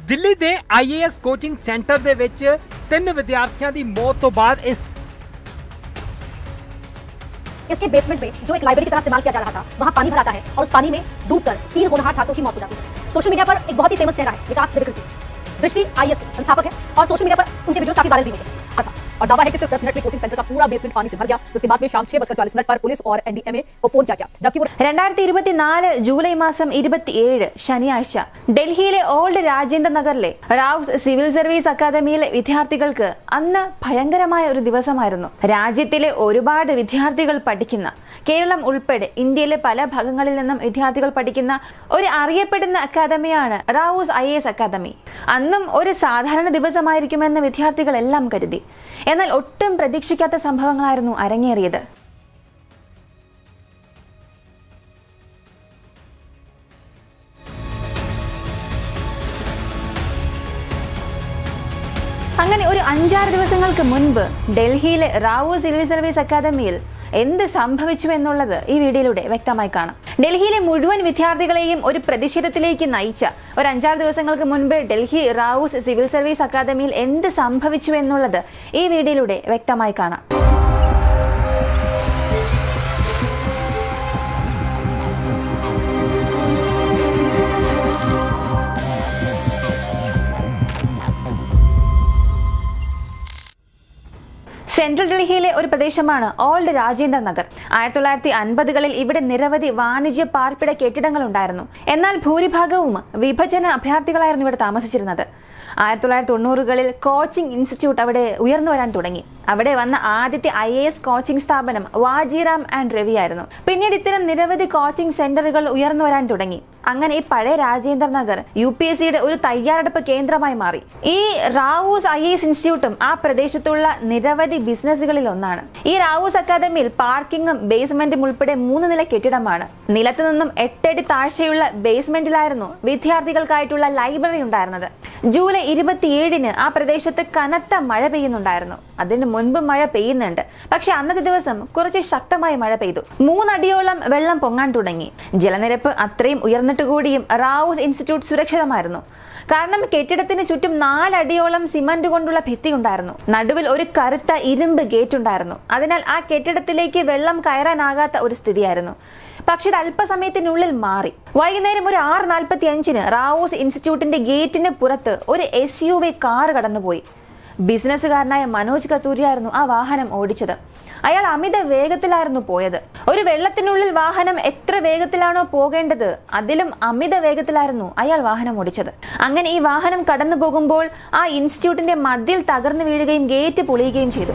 ਦਿੱਲੀ ਦੇ IAS coaching centre ਦੇ ਵਿੱਚ ਤਿੰਨ ਵਿਦਿਆਰਥੀਆਂ ਦੀ ਮੌਤ ਤੋਂ ਬਾਅਦ ਇਸ इसके बेसमेंट में जो एक लाइब्रेरी की तरह इस्तेमाल किया जा रहा था वहां पानी भराता है और उस पानी में डूबकर तीन होनहार छात्रों की मौत हो जाती है सोशल मीडिया पर एक बहुत ही फेमस चेहरा है विकास त्रिविक्रम दृष्टि आईएएस संस्थापक है और सोशल मीडिया पर उनके वीडियो काफी वायरल भी होते हैं था और दावा है कि सिर्फ दस मिनट में कोचिंग सेंटर का पूरा बेसमेंट पानी से भर गया जिसके बाद में शाम छह बजकर चालीस मिनट पर पुलिस और एनडीएमए को फोन किया गया जबकि वो രണ്ടായിരത്തി ഇരുപത്തിനാല് ജൂലൈ മാസം ഇരുപത്തിയേഴ് ശനിയാഴ്ച ഡൽഹിയിലെ ഓൾഡ് രാജേന്ദ്ര നഗറിലെ റാവ്സ് സിവിൽ സർവീസ് അക്കാദമിയിലെ വിദ്യാർത്ഥികൾക്ക് അന്ന് ഭയങ്കരമായ ഒരു ദിവസമായിരുന്നു രാജ്യത്തിലെ ഒരുപാട് വിദ്യാർത്ഥികൾ പഠിക്കുന്ന കേരളം ഉൾപ്പെടെ ഇന്ത്യയിലെ പല ഭാഗങ്ങളിൽ നിന്നും വിദ്യാർത്ഥികൾ പഠിക്കുന്ന ഒരു അറിയപ്പെടുന്ന അക്കാദമിയാണ് റാവൂസ് ഐ എസ് അക്കാദമി അന്നും ഒരു സാധാരണ ദിവസമായിരിക്കുമെന്ന് വിദ്യാർത്ഥികളെല്ലാം കരുതി എന്നാൽ ഒട്ടും പ്രതീക്ഷിക്കാത്ത സംഭവങ്ങളായിരുന്നു അരങ്ങേറിയത് അങ്ങനെ ഒരു അഞ്ചാറ് ദിവസങ്ങൾക്ക് മുൻപ് ഡൽഹിയിലെ റാവു സിവിൽ സർവീസ് അക്കാദമിയിൽ എന്ത് സംഭവിച്ചു എന്നുള്ളത് ഈ വീഡിയോയിലൂടെ വ്യക്തമായി കാണാം ഡൽഹിയിലെ മുഴുവൻ വിദ്യാർത്ഥികളെയും ഒരു പ്രതിഷേധത്തിലേക്ക് നയിച്ച ഒരു അഞ്ചാറ് ദിവസങ്ങൾക്ക് മുൻപ് ഡൽഹി റാവൂസ് സിവിൽ സർവീസ് അക്കാദമിയിൽ എന്ത് സംഭവിച്ചു എന്നുള്ളത് ഈ വീഡിയോയിലൂടെ വ്യക്തമായി കാണാം സെൻട്രൽ ഡൽഹിയിലെ ഒരു പ്രദേശമാണ് ഓൾഡ് രാജേന്ദ്ര നഗർ ആയിരത്തി തൊള്ളായിരത്തി അൻപതുകളിൽ ഇവിടെ നിരവധി വാണിജ്യ പാർപ്പിട കെട്ടിടങ്ങൾ ഉണ്ടായിരുന്നു എന്നാൽ ഭൂരിഭാഗവും വിഭജന അഭയാർത്ഥികളായിരുന്നു ഇവിടെ താമസിച്ചിരുന്നത് ആയിരത്തി തൊള്ളായിരത്തി തൊണ്ണൂറുകളിൽ കോച്ചിംഗ് ഇൻസ്റ്റിറ്റ്യൂട്ട് അവിടെ ഉയർന്നു വരാൻ തുടങ്ങി അവിടെ വന്ന ആദ്യത്തെ ഐ എ എസ് കോച്ചിംഗ് സ്ഥാപനം വാജിറാം ആൻഡ് രവി ആയിരുന്നു പിന്നീട് ഇത്തരം നിരവധി കോച്ചിംഗ് സെന്ററുകൾ ഉയർന്നു വരാൻ തുടങ്ങി അങ്ങനെ ഈ പഴയ Rajendra Nagar U P S സിയുടെ ഒരു തയ്യാറെടുപ്പ് കേന്ദ്രമായി മാറി ഈ റാവൂസ് ഐ എസ് ഇൻസ്റ്റിറ്റ്യൂട്ടും ആ പ്രദേശത്തുള്ള നിരവധി ബിസിനസ്സുകളിൽ ഒന്നാണ് ഈ റാവൂസ് അക്കാദമിയിൽ പാർക്കിംഗും ബേസ്മെന്റും ഉൾപ്പെടെ മൂന്ന് നില കെട്ടിടമാണ് നിലത്തു നിന്നും എട്ടടി താഴ്ചയുള്ള ബേസ്മെന്റിലായിരുന്നു വിദ്യാർത്ഥികൾക്കായിട്ടുള്ള ലൈബ്രറി ഉണ്ടായിരുന്നത് ജൂലൈ ഇരുപത്തിയേഴിന് ആ പ്രദേശത്ത് കനത്ത മഴ പെയ്യുന്നുണ്ടായിരുന്നു അതിന് മുൻപ് മഴ പെയ്യുന്നുണ്ട് പക്ഷെ അന്നത്തെ ദിവസം കുറച്ച് ശക്തമായ മഴ പെയ്തു മൂന്നടിയോളം വെള്ളം പൊങ്ങാൻ തുടങ്ങി ജലനിരപ്പ് അത്രയും ഉയർന്നിട്ട് കൂടിയും റാവൂസ് ഇൻസ്റ്റിറ്റ്യൂട്ട് സുരക്ഷിതമായിരുന്നു കാരണം കെട്ടിടത്തിന് ചുറ്റും നാലടിയോളം സിമന്റ് കൊണ്ടുള്ള ഭിത്തി ഉണ്ടായിരുന്നു നടുവിൽ ഒരു കറുത്ത ഇരുമ്പ് ഗേറ്റ് ഉണ്ടായിരുന്നു അതിനാൽ ആ കെട്ടിടത്തിലേക്ക് വെള്ളം കയറാനാകാത്ത ഒരു സ്ഥിതിയായിരുന്നു പക്ഷെ ഇത് അല്പസമയത്തിനുള്ളിൽ മാറി വൈകുന്നേരം ഒരു ആറ് നാൽപ്പത്തി അഞ്ചിന് റാവോസ് ഇൻസ്റ്റിറ്റ്യൂട്ടിന്റെ ഗേറ്റിന് പുറത്ത് ഒരു എസ് യു വി കാർ കടന്നുപോയി ബിസിനസ്സുകാരനായ മനോജ് കത്തൂരിയായിരുന്നു ആ വാഹനം ഓടിച്ചത് അയാൾ അമിത വേഗത്തിലായിരുന്നു പോയത് ഒരു വെള്ളത്തിനുള്ളിൽ വാഹനം എത്ര വേഗത്തിലാണോ പോകേണ്ടത് അതിലും അമിത വേഗത്തിലായിരുന്നു അയാൾ വാഹനം ഓടിച്ചത് അങ്ങനെ ഈ വാഹനം കടന്നു പോകുമ്പോൾ ആ ഇൻസ്റ്റിറ്റ്യൂട്ടിന്റെ മതിൽ തകർന്നു വീഴുകയും ഗേറ്റ് പൊളിയുകയും ചെയ്തു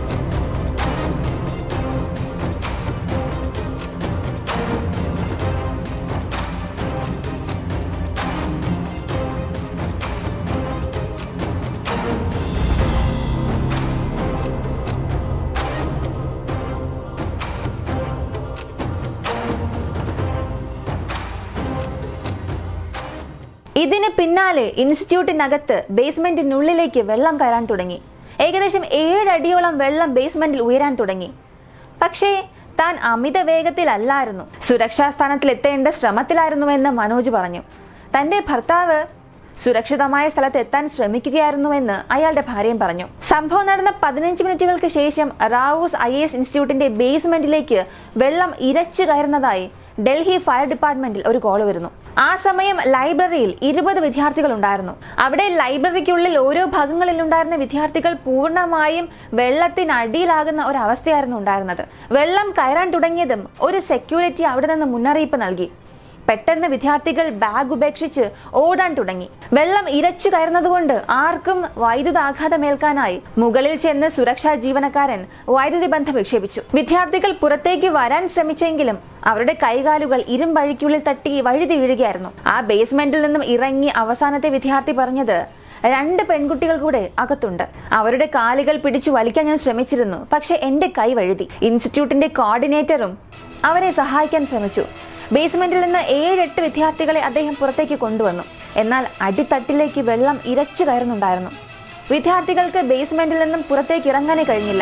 ഇതിന് പിന്നാലെ ഇൻസ്റ്റിറ്റ്യൂട്ടിനകത്ത് ബേസ്മെന്റിനുള്ളിലേക്ക് വെള്ളം കയറാൻ തുടങ്ങി ഏകദേശം ഏഴടിയോളം വെള്ളം ബേസ്മെന്റിൽ ഉയരാൻ തുടങ്ങി പക്ഷേ താൻ അമിത വേഗത്തിലല്ലായിരുന്നു സുരക്ഷാ സ്ഥാനത്തിൽ എത്തേണ്ട ശ്രമത്തിലായിരുന്നുവെന്ന് മനോജ് പറഞ്ഞു തന്റെ ഭർത്താവ് സുരക്ഷിതമായ സ്ഥലത്ത് എത്താൻ ശ്രമിക്കുകയായിരുന്നുവെന്ന് അയാളുടെ ഭാര്യയും പറഞ്ഞു സംഭവം നടന്ന പതിനഞ്ച് മിനിറ്റുകൾക്ക് ശേഷം റാവൂസ് ഐ എസ് ഇൻസ്റ്റിറ്റ്യൂട്ടിന്റെ ബേസ്മെന്റിലേക്ക് വെള്ളം ഇരച്ചു കയറുന്നതായി ഡൽഹി ഫയർ ഡിപ്പാർട്ട്മെന്റിൽ ഒരു കോൾ വരുന്നു ആ സമയം ലൈബ്രറിയിൽ ഇരുപത് വിദ്യാർത്ഥികൾ ഉണ്ടായിരുന്നു അവിടെ ലൈബ്രറിക്കുള്ളിൽ ഓരോ ഭാഗങ്ങളിൽ ഉണ്ടായിരുന്ന വിദ്യാർത്ഥികൾ പൂർണ്ണമായും വെള്ളത്തിനടിയിലാകുന്ന ഒരു അവസ്ഥയായിരുന്നു ഉണ്ടായിരുന്നത് വെള്ളം കയറാൻ തുടങ്ങിയതും ഒരു സെക്യൂരിറ്റി അവിടെ നിന്ന് മുന്നറിയിപ്പ് നൽകി പെട്ടെന്ന് വിദ്യാർത്ഥികൾ ബാഗ് ഉപേക്ഷിച്ച് ഓടാൻ തുടങ്ങി വെള്ളം ഇരച്ചു കയറുന്നതുകൊണ്ട് ആർക്കും വൈദ്യുതാഘാതമേൽക്കാനായി മുകളിൽ ചെന്ന് സുരക്ഷാ ജീവനക്കാരൻ വൈദ്യുതി ബന്ധം വിക്ഷേപിച്ചു വിദ്യാർത്ഥികൾ പുറത്തേക്ക് വരാൻ ശ്രമിച്ചെങ്കിലും അവരുടെ കൈകാലുകൾ ഇരുമ്പഴിക്കുള്ളിൽ തട്ടി വഴുതി വീഴുകയായിരുന്നു ആ ബേസ്മെന്റിൽ നിന്നും ഇറങ്ങി അവസാനത്തെ വിദ്യാർത്ഥി പറഞ്ഞത് രണ്ട് പെൺകുട്ടികൾ കൂടെ അകത്തുണ്ട് അവരുടെ കാലുകൾ പിടിച്ചു വലിക്കാൻ ഞാൻ ശ്രമിച്ചിരുന്നു പക്ഷെ എന്റെ കൈ വഴുതി ഇൻസ്റ്റിറ്റ്യൂട്ടിന്റെ കോർഡിനേറ്ററും അവരെ സഹായിക്കാൻ ശ്രമിച്ചു ബേസ്മെന്റിൽ നിന്ന് ഏഴെട്ട് വിദ്യാർത്ഥികളെ അദ്ദേഹം പുറത്തേക്ക് കൊണ്ടുവന്നു എന്നാൽ അടിത്തട്ടിലേക്ക് വെള്ളം ഇരച്ചു കയറുന്നുണ്ടായിരുന്നു വിദ്യാർത്ഥികൾക്ക് ബേസ്മെന്റിൽ നിന്നും പുറത്തേക്ക് ഇറങ്ങാനേ കഴിഞ്ഞില്ല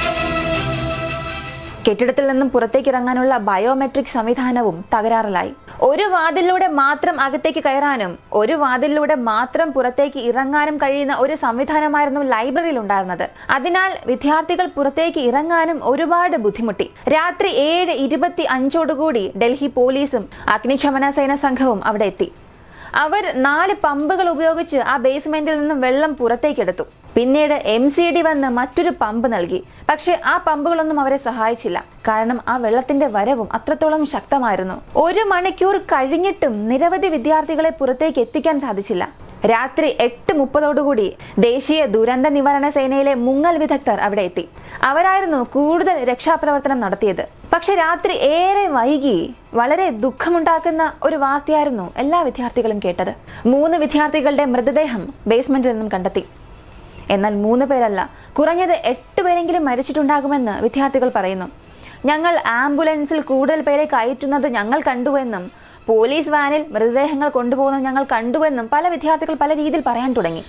കെട്ടിടത്തിൽ നിന്നും പുറത്തേക്ക് ഇറങ്ങാനുള്ള ബയോമെട്രിക് സംവിധാനവും തകരാറിലായി ഒരു വാതിലിലൂടെ മാത്രം അകത്തേക്ക് കയറാനും ഒരു വാതിലിലൂടെ മാത്രം പുറത്തേക്ക് ഇറങ്ങാനും കഴിയുന്ന ഒരു സംവിധാനമായിരുന്നു ലൈബ്രറിയിൽ ഉണ്ടായിരുന്നത് അതിനാൽ വിദ്യാർത്ഥികൾ പുറത്തേക്ക് ഇറങ്ങാനും ഒരുപാട് ബുദ്ധിമുട്ടി രാത്രി ഏഴ് ഇരുപത്തി അഞ്ചോടുകൂടി ഡൽഹി പോലീസും അഗ്നിശമന സേന സംഘവും അവിടെ എത്തി അവർ നാല് പമ്പുകൾ ഉപയോഗിച്ച് ആ ബേസ്മെന്റിൽ നിന്നും വെള്ളം പുറത്തേക്കെടുത്തു പിന്നീട് എം സി ഡി വന്ന് മറ്റൊരു പമ്പ് നൽകി പക്ഷെ ആ പമ്പുകളൊന്നും അവരെ സഹായിച്ചില്ല കാരണം ആ വെള്ളത്തിന്റെ വരവും അത്രത്തോളം ശക്തമായിരുന്നു ഒരു മണിക്കൂർ കഴിഞ്ഞിട്ടും നിരവധി വിദ്യാർത്ഥികളെ പുറത്തേക്ക് എത്തിക്കാൻ സാധിച്ചില്ല രാത്രി എട്ട് മുപ്പതോടുകൂടി ദേശീയ ദുരന്ത നിവാരണ സേനയിലെ മുങ്ങൽ വിദഗ്ധർ അവിടെ എത്തി അവരായിരുന്നു കൂടുതൽ രക്ഷാപ്രവർത്തനം നടത്തിയത് പക്ഷെ രാത്രി ഏറെ വൈകി വളരെ ദുഃഖമുണ്ടാക്കുന്ന ഒരു വാർത്തയായിരുന്നു എല്ലാ വിദ്യാർത്ഥികളും കേട്ടത് മൂന്ന് വിദ്യാർത്ഥികളുടെ മൃതദേഹം ബേസ്മെന്റിൽ നിന്നും കണ്ടെത്തി എന്നാൽ മൂന്ന് പേരല്ല കുറഞ്ഞത് എട്ട് പേരെങ്കിലും മരിച്ചിട്ടുണ്ടാകുമെന്ന് വിദ്യാർത്ഥികൾ പറയുന്നു ഞങ്ങൾ ആംബുലൻസിൽ കൂടുതൽ പേരെ കയറ്റുന്നത് ഞങ്ങൾ കണ്ടുവെന്നും പോലീസ് വാനിൽ മൃതദേഹങ്ങൾ കൊണ്ടുപോകുന്നത് ഞങ്ങൾ കണ്ടുവെന്നും പല വിദ്യാർത്ഥികൾ പല രീതിയിൽ പറയാൻ തുടങ്ങി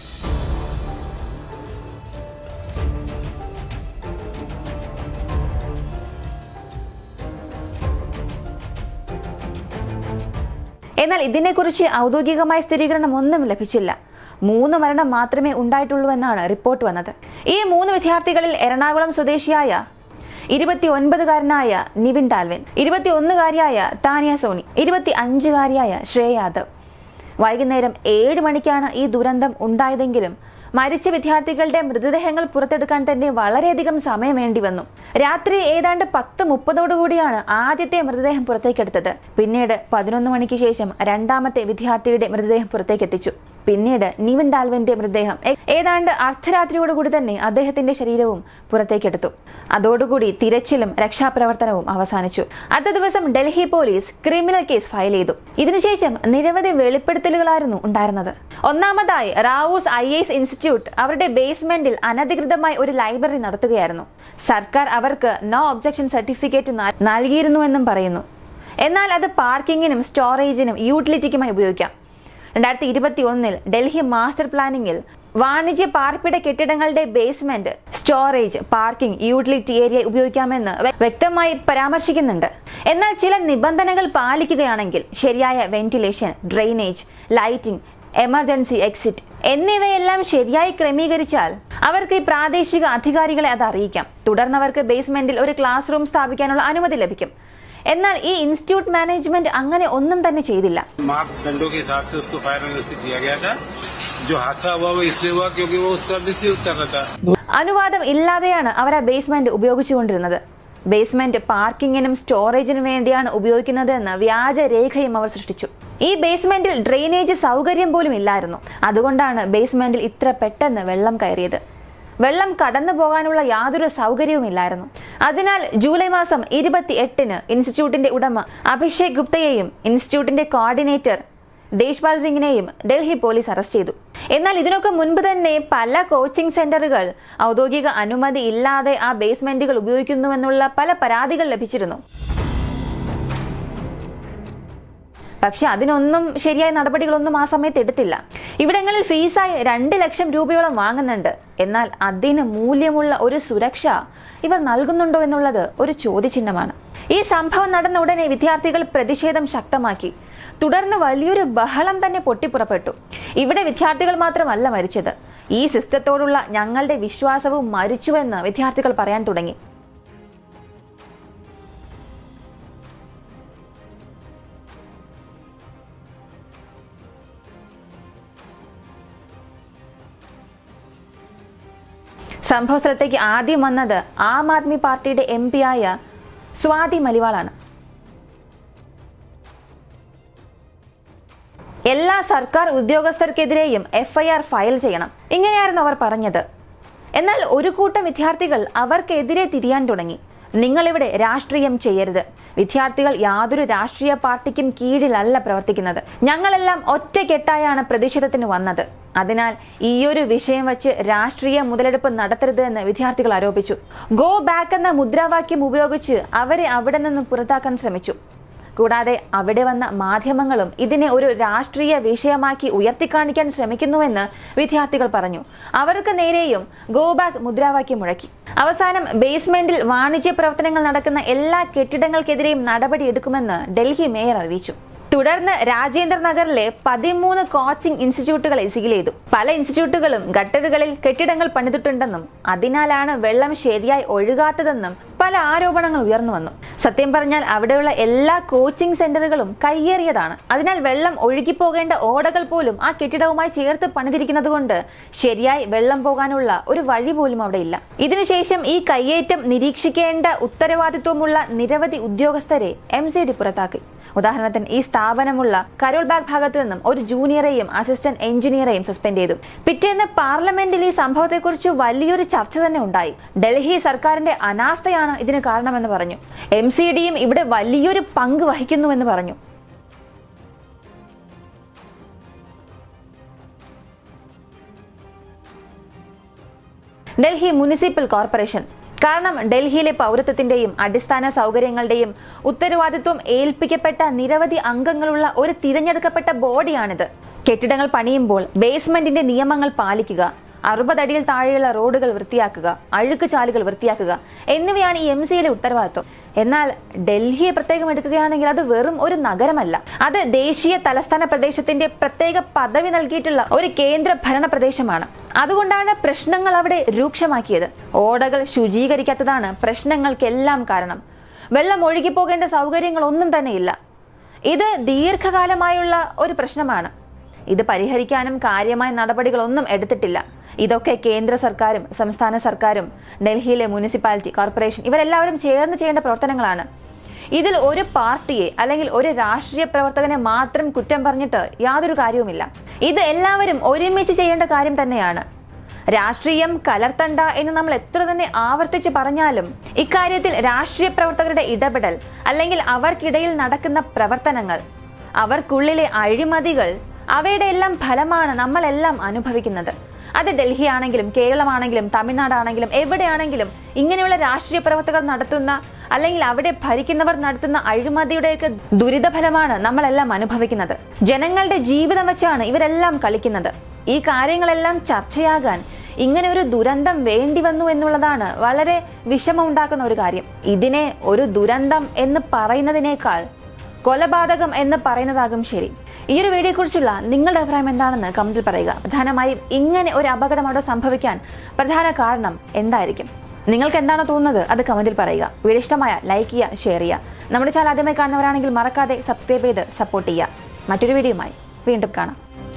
എന്നാൽ ഇതിനെക്കുറിച്ച് ഔദ്യോഗികമായ സ്ഥിരീകരണം ഒന്നും ലഭിച്ചില്ല മൂന്ന് മരണം മാത്രമേ ഉണ്ടായിട്ടുള്ളൂ എന്നാണ് റിപ്പോർട്ട് വന്നത് ഈ മൂന്ന് വിദ്യാർത്ഥികളിൽ എറണാകുളം സ്വദേശിയായ ഇരുപത്തി ഒൻപതുകാരനായ നിവിൻ ടാൽവിൻ ഇരുപത്തി ഒന്നുകാരിയായ താനിയ സോണി ഇരുപത്തി അഞ്ചുകാരിയായ ശ്രേയ യാദവ് വൈകുന്നേരം ഏഴ് മണിക്കാണ് ഈ ദുരന്തം ഉണ്ടായതെങ്കിലും മരിച്ച വിദ്യാർത്ഥികളുടെ മൃതദേഹങ്ങൾ പുറത്തെടുക്കാൻ തന്നെ വളരെയധികം സമയം വേണ്ടി വന്നു രാത്രി ഏതാണ്ട് പത്ത് മുപ്പതോടുകൂടിയാണ് ആദ്യത്തെ മൃതദേഹം പുറത്തേക്കെടുത്തത് പിന്നീട് പതിനൊന്ന് മണിക്ക് ശേഷം രണ്ടാമത്തെ വിദ്യാർത്ഥിയുടെ മൃതദേഹം പുറത്തേക്കെത്തിച്ചു പിന്നീട് നിവിൻ ഡാൽവിന്റെ മൃതദേഹം ഏ- ഏതാണ്ട് അർദ്ധരാത്രിയോടുകൂടി തന്നെ അദ്ദേഹത്തിന്റെ ശരീരവും പുറത്തേക്കെടുത്തു അതോടുകൂടി തിരച്ചിലും രക്ഷാപ്രവർത്തനവും അവസാനിച്ചു അടുത്ത ദിവസം Delhi police criminal case file ചെയ്തു ഇതിനുശേഷം നിരവധി വെളിപ്പെടുത്തലുകളായിരുന്നു ഉണ്ടായിരുന്നത് ഒന്നാമതായി റാവൂസ് ഐ എസ് ഇൻസ്റ്റിറ്റ്യൂട്ട് അവരുടെ ബേസ്മെന്റിൽ അനധികൃതമായി ഒരു ലൈബ്രറി നടത്തുകയായിരുന്നു സർക്കാർ അവർക്ക് നോ ഒബ്ജക്ഷൻ സർട്ടിഫിക്കറ്റ് ന- നൽകിയിരുന്നുവെന്നും പറയുന്നു എന്നാൽ അത് പാർക്കിങ്ങിനും സ്റ്റോറേജിനും യൂട്ടിലിറ്റിക്കുമായി ഉപയോഗിക്കാം രണ്ടായിരത്തി ഇരുപത്തി ഒന്നിൽ ഡൽഹി മാസ്റ്റർ പ്ലാനിംഗിൽ വാണിജ്യ പാർപ്പിട കെട്ടിടങ്ങളുടെ basement storage parking utility area ഉപയോഗിക്കാമെന്ന് വ്യ- വ്യക്തമായി പരാമർശിക്കുന്നുണ്ട് എന്നാൽ ചില നിബന്ധനകൾ പാലിക്കുകയാണെങ്കിൽ ശരിയായ ventilation drainage lighting emergency exit എന്നിവയെല്ലാം ശരിയായി ക്രമീകരിച്ചാൽ അവർക്ക് ഈ പ്രാദേശിക അധികാരികളെ അത് അറിയിക്കാം തുടർന്ന് അവർക്ക് ബേസ്മെന്റിൽ ഒരു ക്ലാസ് റൂം സ്ഥാപിക്കാനുള്ള അനുമതി ലഭിക്കും എന്നാൽ ഈ ഇൻസ്റ്റിറ്റ്യൂട്ട് മാനേജ്മെന്റ് അങ്ങനെ ഒന്നും തന്നെ ചെയ്തില്ല मापदंडों के हिसाब से उसको फायर नोटिस दिया गया था जो हादसा हुआ वो इसलिए हुआ क्योंकि वो उसका मिसयूज कर रहा था അനുവാദം ഇല്ലാതെയാണ് അവർ ആ ബേസ്മെന്റ് ഉപയോഗിച്ചുകൊണ്ടിരുന്നത് ബേസ്മെന്റ് പാർക്കിങ്ങിനും സ്റ്റോറേജിനും വേണ്ടിയാണ് ഉപയോഗിക്കുന്നത് എന്ന വ്യാജ രേഖയും അവർ സൃഷ്ടിച്ചു ഈ ബേസ്മെന്റിൽ ഡ്രെയിനേജ് സൗകര്യം പോലും ഇല്ലായിരുന്നു അതുകൊണ്ടാണ് ബേസ്മെന്റിൽ ഇത്ര പെട്ടെന്ന് വെള്ളം കയറിയത് വെള്ളം കടന്നു പോകാനുള്ള യാതൊരു സൗകര്യവുമില്ലായിരുന്നു അതിനാൽ ജൂലൈ മാസം ഇരുപത്തി എട്ടിന് ഇൻസ്റ്റിറ്റ്യൂട്ടിന്റെ ഉടമ അഭിഷേക് ഗുപ്തയെയും ഇൻസ്റ്റിറ്റ്യൂട്ടിന്റെ കോർഡിനേറ്റർ ദേശ്പാൽ സിംഗിനെയും ഡൽഹി പോലീസ് അറസ്റ്റ് ചെയ്തു എന്നാൽ ഇതിനൊക്കെ മുൻപ് തന്നെ പല കോച്ചിംഗ് സെന്ററുകൾ ഔദ്യോഗിക അനുമതി ഇല്ലാതെ ആ ബേസ്മെന്റുകൾ ഉപയോഗിക്കുന്നുവെന്നുള്ള പല പരാതികൾ ലഭിച്ചിരുന്നു പക്ഷെ അതിനൊന്നും ശരിയായ നടപടികളൊന്നും ആ സമയത്ത് എടുത്തില്ല ഇവിടങ്ങളിൽ ഫീസായി രണ്ട് ലക്ഷം രൂപയോളം വാങ്ങുന്നുണ്ട് എന്നാൽ അതിന് മൂല്യമുള്ള ഒരു സുരക്ഷ ഇവർ നൽകുന്നുണ്ടോ എന്നുള്ളത് ഒരു ചോദ്യചിഹ്നമാണ് ഈ സംഭവം നടന്ന ഉടനെ വിദ്യാർത്ഥികൾ പ്രതിഷേധം ശക്തമാക്കി തുടർന്ന് വലിയൊരു ബഹളം തന്നെ പൊട്ടിപ്പുറപ്പെട്ടു ഇവിടെ വിദ്യാർത്ഥികൾ മാത്രമല്ല മരിച്ചത് ഈ സിസ്റ്റത്തോടുള്ള ഞങ്ങളുടെ വിശ്വാസവും മരിച്ചുവെന്ന് വിദ്യാർത്ഥികൾ പറയാൻ തുടങ്ങി സംഭവ സ്ഥലത്തേക്ക് ആദ്യം വന്നത് ആം ആദ്മി പാർട്ടിയുടെ എം പി ആയ സ്വാതി മലിവാളാണ് എല്ലാ സർക്കാർ ഉദ്യോഗസ്ഥർക്കെതിരെയും എഫ്ഐആർ ഫയൽ ചെയ്യണം ഇങ്ങനെയായിരുന്നു അവർ പറഞ്ഞത് എന്നാൽ ഒരു കൂട്ടം വിദ്യാർത്ഥികൾ അവർക്കെതിരെ തിരിയാൻ തുടങ്ങി നിങ്ങളിവിടെ രാഷ്ട്രീയം ചെയ്യരുത് വിദ്യാർത്ഥികൾ യാതൊരു രാഷ്ട്രീയ പാർട്ടിക്കും കീഴിലല്ല പ്രവർത്തിക്കുന്നത് ഞങ്ങളെല്ലാം ഒറ്റക്കെട്ടായാണ് പ്രതിഷേധത്തിന് വന്നത് അതിനാൽ ഈയൊരു വിഷയം വച്ച് രാഷ്ട്രീയ മുതലെടുപ്പ് നടത്തരുത് എന്ന് വിദ്യാർത്ഥികൾ ആരോപിച്ചു ഗോ ബാക്ക് എന്ന മുദ്രാവാക്യം ഉപയോഗിച്ച് അവരെ അവിടെ നിന്ന് പുറത്താക്കാൻ ശ്രമിച്ചു കൂടാതെ അവിടെ വന്ന മാധ്യമങ്ങളും ഇതിനെ ഒരു രാഷ്ട്രീയ വിഷയമാക്കി ഉയർത്തിക്കാണിക്കാൻ ശ്രമിക്കുന്നുവെന്ന് വിദ്യാർത്ഥികൾ പറഞ്ഞു അവർക്ക് നേരെയും ഗോ ബാക്ക് മുദ്രാവാക്യം മുഴക്കി അവസാനം ബേസ്മെന്റിൽ വാണിജ്യ പ്രവർത്തനങ്ങൾ നടക്കുന്ന എല്ലാ കെട്ടിടങ്ങൾക്കെതിരെയും നടപടിയെടുക്കുമെന്ന് ഡൽഹി മേയർ അറിയിച്ചു തുടർന്ന് രാജേന്ദ്ര നഗറിലെ പതിമൂന്ന് കോച്ചിംഗ് ഇൻസ്റ്റിറ്റ്യൂട്ടുകളെ സീൽ ചെയ്തു പല ഇൻസ്റ്റിറ്റ്യൂട്ടുകളും ഗട്ടറുകളിൽ കെട്ടിടങ്ങൾ പണിതിട്ടുണ്ടെന്നും അതിനാലാണ് വെള്ളം ശരിയായി ഒഴുകാത്തതെന്നും പല ആരോപണങ്ങൾ ഉയർന്നു വന്നു സത്യം പറഞ്ഞാൽ അവിടെയുള്ള എല്ലാ കോച്ചിംഗ് സെന്ററുകളും കയ്യേറിയതാണ് അതിനാൽ വെള്ളം ഒഴുകിപ്പോകേണ്ട ഓടകൾ പോലും ആ കെട്ടിടവുമായി ചേർത്ത് പണിതിരിക്കുന്നത് കൊണ്ട് ശരിയായി വെള്ളം പോകാനുള്ള ഒരു വഴി പോലും അവിടെ ഇല്ല ഇതിനുശേഷം ഈ കയ്യേറ്റം നിരീക്ഷിക്കേണ്ട ഉത്തരവാദിത്വമുള്ള നിരവധി ഉദ്യോഗസ്ഥരെ എം സി ഡി പുറത്താക്കി ഉദാഹരണത്തിന് ഈ സ്ഥാപനമുള്ള കരോൾ ബാഗ് ഭാഗത്ത് നിന്നും ഒരു ജൂനിയറെയും അസിസ്റ്റന്റ് എഞ്ചിനീയറെയും സസ്പെൻഡ് ചെയ്തു പിറ്റേന്ന് പാർലമെന്റിൽ ഈ സംഭവത്തെക്കുറിച്ച് വലിയൊരു ചർച്ച തന്നെ ഉണ്ടായി ഡൽഹി സർക്കാരിന്റെ അനാസ്ഥയാണ് ഇതിന് കാരണമെന്ന് പറഞ്ഞു എം സി ഡിയും ഇവിടെ വലിയൊരു പങ്ക് വഹിക്കുന്നുവെന്ന് പറഞ്ഞു ഡൽഹി മുനിസിപ്പൽ കോർപ്പറേഷൻ കാരണം ഡൽഹിയിലെ പൗരത്വത്തിന്റെയും അടിസ്ഥാന സൗകര്യങ്ങളുടെയും ഉത്തരവാദിത്വം ഏൽപ്പിക്കപ്പെട്ട നിരവധി അംഗങ്ങളുള്ള ഒരു തിരഞ്ഞെടുക്കപ്പെട്ട ബോഡിയാണിത് കെട്ടിടങ്ങൾ പണിയുമ്പോൾ ബേസ്മെന്റിന്റെ നിയമങ്ങൾ പാലിക്കുക അറുപതടിയിൽ താഴെയുള്ള റോഡുകൾ വൃത്തിയാക്കുക അഴുക്ക് ചാലുകൾ വൃത്തിയാക്കുക എന്നിവയാണ് ഈ എം സിയുടെ ഉത്തരവാദിത്വം എന്നാൽ ഡൽഹിയെ പ്രത്യേകം എടുക്കുകയാണെങ്കിൽ അത് വെറും ഒരു നഗരമല്ല അത് ദേശീയ തലസ്ഥാന പ്രദേശത്തിന്റെ പ്രത്യേക പദവി നൽകിയിട്ടുള്ള ഒരു കേന്ദ്ര ഭരണ പ്രദേശമാണ് അതുകൊണ്ടാണ് പ്രശ്നങ്ങൾ അവിടെ രൂക്ഷമാക്കിയത് ഓടകൾ ശുചീകരിക്കാത്തതാണ് പ്രശ്നങ്ങൾക്കെല്ലാം കാരണം വെള്ളം ഒഴുകിപ്പോകേണ്ട സൗകര്യങ്ങളൊന്നും തന്നെയില്ല ഇത് ദീർഘകാലമായുള്ള ഒരു പ്രശ്നമാണ് ഇത് പരിഹരിക്കാനും കാര്യമായ നടപടികളൊന്നും എടുത്തിട്ടില്ല ഇതൊക്കെ കേന്ദ്ര സർക്കാരും സംസ്ഥാന സർക്കാരും ഡൽഹിയിലെ മുനിസിപ്പാലിറ്റി കോർപ്പറേഷൻ ഇവരെല്ലാവരും ചേർന്ന് ചെയ്യേണ്ട പ്രവർത്തനങ്ങളാണ് ഇതിൽ ഒരു പാർട്ടിയെ അല്ലെങ്കിൽ ഒരു രാഷ്ട്രീയ പ്രവർത്തകനെ മാത്രം കുറ്റം പറഞ്ഞിട്ട് യാതൊരു കാര്യവുമില്ല ഇത് എല്ലാവരും ഒരുമിച്ച് ചെയ്യേണ്ട കാര്യം തന്നെയാണ് രാഷ്ട്രീയം കലർത്തണ്ട എന്ന് നമ്മൾ എത്ര തന്നെ ആവർത്തിച്ച് പറഞ്ഞാലും ഇക്കാര്യത്തിൽ രാഷ്ട്രീയ പ്രവർത്തകരുടെ ഇടപെടൽ അല്ലെങ്കിൽ അവർക്കിടയിൽ നടക്കുന്ന പ്രവർത്തനങ്ങൾ അവർക്കുള്ളിലെ അഴിമതികൾ അവയുടെ എല്ലാം ഫലമാണ് നമ്മളെല്ലാം അനുഭവിക്കുന്നത് അത് ഡൽഹി ആണെങ്കിലും കേരളമാണെങ്കിലും തമിഴ്നാടാണെങ്കിലും എവിടെയാണെങ്കിലും ഇങ്ങനെയുള്ള രാഷ്ട്രീയ പ്രവർത്തകർ നടത്തുന്ന അല്ലെങ്കിൽ അവിടെ ഭരിക്കുന്നവർ നടത്തുന്ന അഴിമതിയുടെയൊക്കെ ദുരിതഫലമാണ് നമ്മളെല്ലാം അനുഭവിക്കുന്നത് ജനങ്ങളുടെ ജീവിതം വെച്ചാണ് ഇവരെല്ലാം കളിക്കുന്നത് ഈ കാര്യങ്ങളെല്ലാം ചർച്ചയാകാൻ ഇങ്ങനെ ഒരു ദുരന്തം വേണ്ടി വന്നു എന്നുള്ളതാണ് വളരെ വിഷമമുണ്ടാക്കുന്ന ഒരു കാര്യം ഇതിനെ ഒരു ദുരന്തം എന്ന് പറയുന്നതിനേക്കാൾ കൊലപാതകം എന്ന് പറയുന്നതാകും ശരി ഈ ഒരു വീഡിയോയെ കുറിച്ചുള്ള നിങ്ങളുടെ അഭിപ്രായം എന്താണെന്ന് കമന്റിൽ പറയുക പ്രധാനമായും ഇങ്ങനെ ഒരു അപകടം അവിടെ സംഭവിക്കാൻ പ്രധാന കാരണം എന്തായിരിക്കും നിങ്ങൾക്ക് എന്താണോ തോന്നുന്നത് അത് കമന്റിൽ പറയുക വീഡിയോ ഇഷ്ടമായ ലൈക്ക് ചെയ്യുക ഷെയർ ചെയ്യുക നമ്മുടെ ചാനൽ ആദ്യമായി കാണുന്നവരാണെങ്കിൽ മറക്കാതെ സബ്സ്ക്രൈബ് ചെയ്ത് സപ്പോർട്ട് ചെയ്യുക മറ്റൊരു വീഡിയോയുമായി വീണ്ടും കാണാം